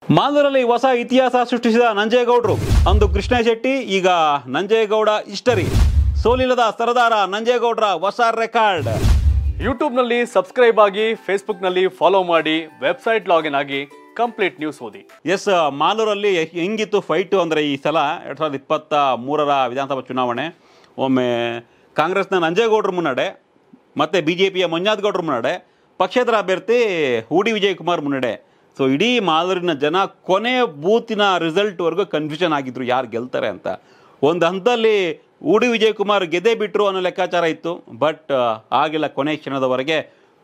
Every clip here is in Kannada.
ಮಾಲೂರಲ್ಲಿ ಹೊಸ ಇತಿಹಾಸ ಸೃಷ್ಟಿಸಿದ ನಂಜೇಗೌಡರು ಅಂದು ಕೃಷ್ಣ ಶೆಟ್ಟಿ ಈಗ ನಂಜೇಗೌಡ ಹಿಸ್ಟರಿ ಸೋಲಿಲ್ಲದ ಸರದಾರ ನಂಜೇಗೌಡರ ಹೊಸ ರೆಕಾರ್ಡ್ ಯೂಟ್ಯೂಬ್ನಲ್ಲಿ ಸಬ್ಸ್ಕ್ರೈಬ್ ಆಗಿ ಫೇಸ್ಬುಕ್ನಲ್ಲಿ ಫಾಲೋ ಮಾಡಿ ವೆಬ್ಸೈಟ್ ಲಾಗಿನ್ ಆಗಿ ಕಂಪ್ಲೀಟ್ ನ್ಯೂಸ್ ಓದಿ ಎಸ್ ಮಾಲೂರಲ್ಲಿ ಹೆಂಗಿತ್ತು ಫೈಟು ಅಂದರೆ ಈ ಸಲ ಎರಡು ಸಾವಿರದ ಇಪ್ಪತ್ತ ಮೂರರ ವಿಧಾನಸಭಾ ಚುನಾವಣೆ ಒಮ್ಮೆ ಕಾಂಗ್ರೆಸ್ನ ನಂಜೇಗೌಡರ ಮುನ್ನಡೆ ಮತ್ತು ಬಿ ಜೆ ಪಿಯ ಮಂಜಾತ್ಗೌಡರ ಮುನ್ನಡೆ ಪಕ್ಷೇತರ ಅಭ್ಯರ್ಥಿ ಹೂಡಿ ವಿಜಯಕುಮಾರ್ ಮುನ್ನಡೆ ಸೊ ಇಡೀ ಮಾಲೂರಿನ ಜನ ಕೊನೆ ಬೂತಿನ ರಿಸಲ್ಟ್ವರೆಗೂ ಕನ್ಫ್ಯೂಷನ್ ಆಗಿದ್ರು ಯಾರು ಗೆಲ್ತಾರೆ ಅಂತ ಒಂದು ಹಂತದಲ್ಲಿ ಹೂಡಿ ವಿಜಯಕುಮಾರ್ ಗೆದ್ದೇ ಬಿಟ್ಟರು ಅನ್ನೋ ಲೆಕ್ಕಾಚಾರ ಇತ್ತು ಬಟ್ ಆಗಿಲ್ಲ ಕೊನೆ ಕ್ಷಣದವರೆಗೆ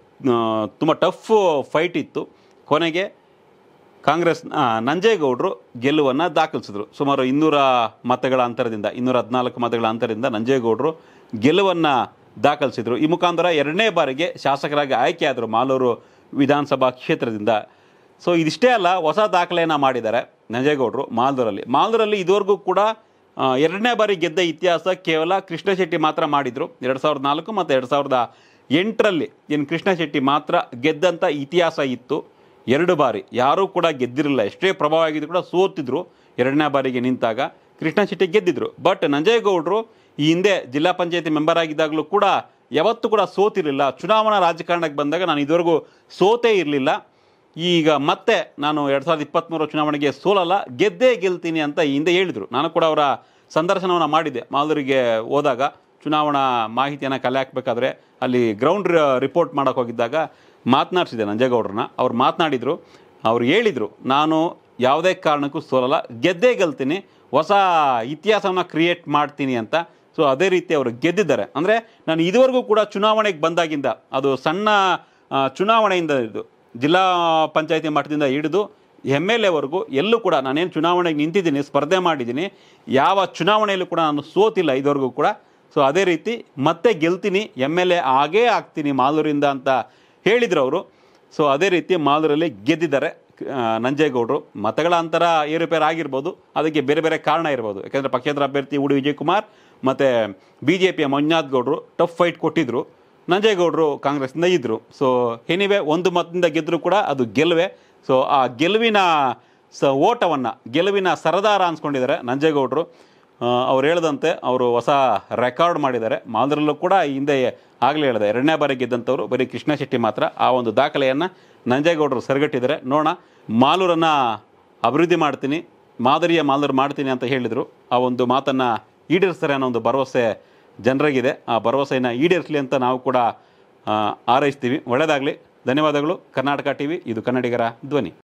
ತುಂಬ ಟಫ್ ಫೈಟ್ ಇತ್ತು ಕೊನೆಗೆ ಕಾಂಗ್ರೆಸ್ ಆ, ನಂಜೇಗೌಡರು ಗೆಲುವನ್ನು ದಾಖಲಿಸಿದ್ರು ಸುಮಾರು ಇನ್ನೂರ ಮತಗಳ ಅಂತರದಿಂದ ಇನ್ನೂರ ಹದಿನಾಲ್ಕು ಮತಗಳ ಅಂತರದಿಂದ ನಂಜೇಗೌಡರು ಗೆಲುವನ್ನು ದಾಖಲಿಸಿದ್ರು ಈ ಮುಖಾಂತರ ಎರಡನೇ ಬಾರಿಗೆ ಶಾಸಕರಾಗಿ ಆಯ್ಕೆಯಾದರು ಮಾಲೂರು ವಿಧಾನಸಭಾ ಕ್ಷೇತ್ರದಿಂದ ಸೊ ಇದಿಷ್ಟೇ ಅಲ್ಲ ಹೊಸ ದಾಖಲೆಯನ್ನು ಮಾಡಿದ್ದಾರೆ ನಂಜೇಗೌಡರು ಮಾಲ್ದೂರಲ್ಲಿ ಮಾಲ್ದೂರಲ್ಲಿ ಇದುವರೆಗೂ ಕೂಡ ಆ, ಎರಡನೇ ಬಾರಿ ಗೆದ್ದ ಇತಿಹಾಸ ಕೇವಲ ಕೃಷ್ಣ ಶೆಟ್ಟಿ ಮಾತ್ರ ಮಾಡಿದರು ಎರಡು ಸಾವಿರದ ನಾಲ್ಕು ಮತ್ತು ಎರಡು ಸಾವಿರದ ಎಂಟರಲ್ಲಿ ಏನು ಕೃಷ್ಣ ಶೆಟ್ಟಿ ಮಾತ್ರ ಗೆದ್ದಂಥ ಇತಿಹಾಸ ಇತ್ತು ಎರಡು ಬಾರಿ ಯಾರೂ ಕೂಡ ಗೆದ್ದಿರಲಿಲ್ಲ ಎಷ್ಟೇ ಪ್ರಭಾವ ಆಗಿದ್ರು ಕೂಡ ಸೋತಿದ್ರು ಎರಡನೇ ಬಾರಿಗೆ ನಿಂತಾಗ ಕೃಷ್ಣ ಶೆಟ್ಟಿ ಗೆದ್ದಿದ್ರು ಬಟ್ ನಂಜೇಗೌಡರು ಈ ಹಿಂದೆ ಜಿಲ್ಲಾ ಪಂಚಾಯತಿ ಮೆಂಬರ್ ಆಗಿದ್ದಾಗಲೂ ಕೂಡ ಯಾವತ್ತೂ ಕೂಡ ಸೋತಿರಲಿಲ್ಲ ಚುನಾವಣಾ ರಾಜಕಾರಣಕ್ಕೆ ಬಂದಾಗ ನಾನು ಇದುವರೆಗೂ ಸೋತೇ ಇರಲಿಲ್ಲ ಈಗ ಮತ್ತೆ ನಾನು ಎರಡು ಸಾವಿರದ ಇಪ್ಪತ್ತ್ಮೂರು ಚುನಾವಣೆಗೆ ಸೋಲಲ್ಲ ಗೆದ್ದೇ ಗೆಲ್ತೀನಿ ಅಂತ ಈ ಹಿಂದೆ ಹೇಳಿದರು ನಾನು ಕೂಡ ಅವರ ಸಂದರ್ಶನವನ್ನು ಮಾಡಿದ್ದೆ ಮಾಲೂರಿಗೆ ಹೋದಾಗ ಚುನಾವಣಾ ಮಾಹಿತಿಯನ್ನು ಕಲೆ ಹಾಕಬೇಕಾದ್ರೆ ಅಲ್ಲಿ ಗ್ರೌಂಡ್ ರಿಪೋರ್ಟ್ ಮಾಡೋಕೆ ಹೋಗಿದ್ದಾಗ ಮಾತನಾಡಿಸಿದೆ ನಂಜೇಗೌಡರನ್ನ ಅವ್ರು ಮಾತನಾಡಿದರು ಅವ್ರು ಹೇಳಿದರು ನಾನು ಯಾವುದೇ ಕಾರಣಕ್ಕೂ ಸೋಲಲ್ಲ ಗೆದ್ದೇ ಗೆಲ್ತೀನಿ ಹೊಸ ಇತಿಹಾಸವನ್ನು ಕ್ರಿಯೇಟ್ ಮಾಡ್ತೀನಿ ಅಂತ ಸೊ ಅದೇ ರೀತಿ ಅವರು ಗೆದ್ದಿದ್ದಾರೆ ಅಂದರೆ ನಾನು ಇದುವರೆಗೂ ಕೂಡ ಚುನಾವಣೆಗೆ ಬಂದಾಗಿಂದ ಅದು ಸಣ್ಣ ಆ, ಚುನಾವಣೆಯಿಂದ ಇದು ಜಿಲ್ಲಾ ಪಂಚಾಯತಿ ಮಟ್ಟದಿಂದ ಹಿಡಿದು ಎಮ್ ಎಲ್ ಎವರೆಗೂ ಎಲ್ಲೂ ಕೂಡ ನಾನೇನು ಚುನಾವಣೆಗೆ ನಿಂತಿದ್ದೀನಿ ಸ್ಪರ್ಧೆ ಮಾಡಿದ್ದೀನಿ ಯಾವ ಚುನಾವಣೆಯಲ್ಲೂ ಕೂಡ ನಾನು ಸೋತಿಲ್ಲ ಇದುವರೆಗೂ ಕೂಡ ಸೊ ಅದೇ ರೀತಿ ಮತ್ತೆ ಗೆಲ್ತೀನಿ ಎಮ್ ಎಲ್ ಎ ಆಗೇ ಆಗ್ತೀನಿ ಮಾಲೂರಿಂದ ಅಂತ ಹೇಳಿದ್ರು ಅವರು ಸೊ ಅದೇ ರೀತಿ ಮಾಲೂರಲ್ಲಿ ಗೆದ್ದಿದ್ದಾರೆ ಆ, ನಂಜೇಗೌಡರು ಮತಗಳ ಅಂತರ ಏರುಪೇರು ಆಗಿರ್ಬೋದು ಅದಕ್ಕೆ ಬೇರೆ ಬೇರೆ ಕಾರಣ ಇರ್ಬೋದು ಯಾಕೆಂದರೆ ಪಕ್ಷೇತರ ಅಭ್ಯರ್ಥಿ ಉಡಿ ವಿಜಯಕುಮಾರ್ ಮತ್ತು ಬಿ ಜೆ ಪಿಯ ಮಂಜುನಾಥ್ ಗೌಡರು ಟಫ್ ಫೈಟ್ ಕೊಟ್ಟಿದ್ದರು ನಂಜೇಗೌಡರು ಕಾಂಗ್ರೆಸ್ನಿಂದ ಇದ್ದರು ಸೊ ಎನಿವೆ ಒಂದು ಮತದಿಂದ ಗೆದ್ದರೂ ಕೂಡ ಅದು ಗೆಲುವೆ ಸೊ ಆ ಗೆಲುವಿನ ಸ ಓಟವನ್ನು ಗೆಲುವಿನ ಸರದಾರ ಅನ್ಸ್ಕೊಂಡಿದ್ದಾರೆ ನಂಜೇಗೌಡರು ಆ, ಅವ್ರು ಹೇಳ್ದಂತೆ ಅವರು ಹೊಸ ರೆಕಾರ್ಡ್ ಮಾಡಿದ್ದಾರೆ ಮಾಲ್ದರಲ್ಲೂ ಕೂಡ ಈ ಹಿಂದೆ ಆಗಲೇ ಹೇಳಿದೆ ಎರಡನೇ ಬಾರಿ ಗೆದ್ದಂಥವ್ರು ಬರೀ ಕೃಷ್ಣ ಶೆಟ್ಟಿ ಮಾತ್ರ ಆ ಒಂದು ದಾಖಲೆಯನ್ನು ನಂಜೇಗೌಡರು ಸೆರಗಟ್ಟಿದ್ದಾರೆ ನೋಡೋಣ ಮಾಲೂರನ್ನು ಅಭಿವೃದ್ಧಿ ಮಾಡ್ತೀನಿ ಮಾದರಿಯ ಮಾಲೂರು ಮಾಡ್ತೀನಿ ಅಂತ ಹೇಳಿದರು ಆ ಒಂದು ಮಾತನ್ನು ಈಡೇರಿಸ್ತಾರೆ ಅನ್ನೋ ಒಂದು ಭರವಸೆ ಜನರಿಗಿದೆ ಆ ಭರವಸೆಯನ್ನು ಈಡೇರಿಸಲಿ ಅಂತ ನಾವು ಕೂಡ ಆ, ಹಾರೈಸ್ತೀವಿ ಒಳ್ಳೆಯದಾಗಲಿ ಧನ್ಯವಾದಗಳು ಕರ್ನಾಟಕ ಟಿ ವಿ ಇದು ಕನ್ನಡಿಗರ ಧ್ವನಿ